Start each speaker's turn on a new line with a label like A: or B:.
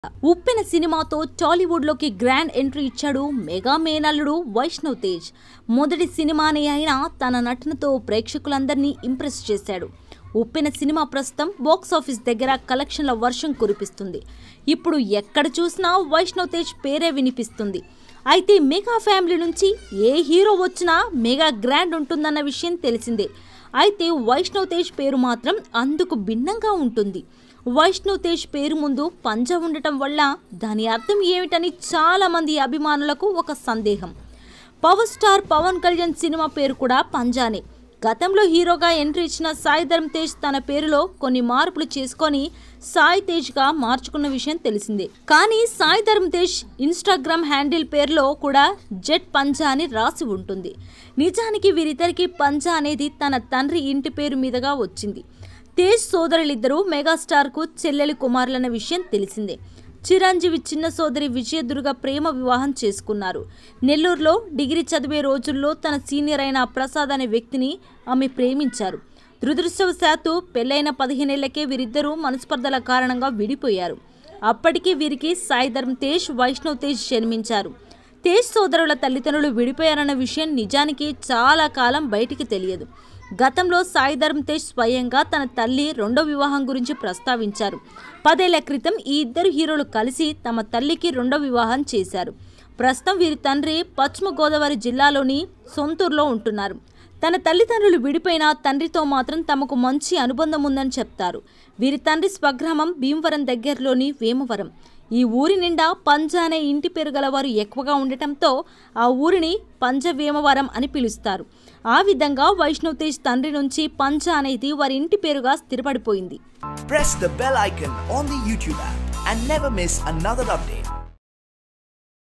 A: ఉప్పెన సినిమాతో టాలీవుడ్లోకి grand entry ఇచ్చాడు మెగా మేనల్లుడు వైష్ణవ్ తేజ్ మొదటి సినిమానే అయినా తన నటనతో ప్రేక్షకులందరినీ ఇంప్రెస్ చేశాడు ఉప్పెన సినిమా ప్రస్తుతం బాక్స్ ఆఫీస్ దగ్గర కలెక్షన్ల వర్షం కురిపిస్తుంది ఇప్పుడు ఎక్కడ చూసినా వైష్ణవ్ తేజ్ పేరే వినిపిస్తుంది అయితే మెగా ఫ్యామిలీ నుంచి ఏ హీరో వచ్చినా మెగా గ్రాండ్ ఉంటుందన్న విషయం తెలిసిందే అయితే వైష్ణవ్ తేజ్ పేరు మాత్రం అందుకు భిన్నంగా ఉంటుంది వైష్ణవ్ తేజ్ పేరు ముందు పంజా ఉండటం వల్ల దాని అర్థం ఏమిటని చాలా మంది అభిమానులకు ఒక సందేహం power star Pawan Kalyan cinema పేరు కూడా పంజానే గతంలో హీరోగా ఎంట్రీ ఇచ్చిన సాయి ధరమ్ తేజ్ తన పేరులో కొన్ని మార్పులు చేసుకొని సాయి తేజ్గా మార్చుకున్న విషయం తెలిసిందే కానీ సాయి ధరమ్ తేజ్ ఇన్స్టాగ్రామ్ హ్యాండిల్ పేరులో కూడా జెట్ పంజా అని రాసి ఉంటుంది నిజానికి వీరిద్దరికి పంజా అనేది తన తండ్రి ఇంటి పేరు మీదుగా వచ్చింది తేజ్ సోదరులిద్దరూ మెగాస్టార్కు చెల్లెలి కుమారులన్న విషయం తెలిసిందే చిరంజీవి చిన్న సోదరి విజయదుర్గ ప్రేమ వివాహం చేసుకున్నారు నెల్లూరులో డిగ్రీ చదివే రోజుల్లో తన సీనియర్ అయిన ప్రసాద్ అనే వ్యక్తిని ఆమె ప్రేమించారు దురదృష్టవశాత్తు పెళ్ళైన పదిహేనేళ్లకే వీరిద్దరూ మనస్పర్ధల కారణంగా విడిపోయారు అప్పటికి వీరికి సాయి ధర్మ్ తేజ్ వైష్ణవ్ తేజ్ జన్మించారు తేజ్ సోదరుల తల్లిదండ్రులు విడిపోయారన్న విషయం నిజానికి చాలా కాలం బయటికి తెలియదు గతంలో సాయి ధర్మ్ తేజ్ స్వయంగా తన తల్లి రెండో వివాహం గురించి ప్రస్తావించారు పదేళ్ల క్రితం ఈ ఇద్దరు హీరోలు కలిసి తమ తల్లికి రెండో వివాహం చేశారు ప్రస్తుతం వీరి తండ్రి పశ్చిమ గోదావరి జిల్లాలోని సొంతూరులో ఉంటున్నారు తన తల్లిదండ్రులు విడిపోయిన తండ్రితో మాత్రం తమకు మంచి అనుబంధం ఉందని చెప్తారు వీరి తండ్రి స్వగ్రామం భీమవరం దగ్గరలోని వేమవరం ఈ ఊరి నిండా పంజ అనే ఇంటి పేరు గలవారు ఎక్కువగా ఉండటంతో ఆ ఊరిని పంజవేమవరం అని పిలుస్తారు ఆ విధంగా వైష్ణవ్ తేజ్ తండ్రి నుంచి పంజ అనేది వారి ఇంటి పేరుగా స్థిరపడిపోయింది
B: Press the bell icon on the YouTube app and never miss another update.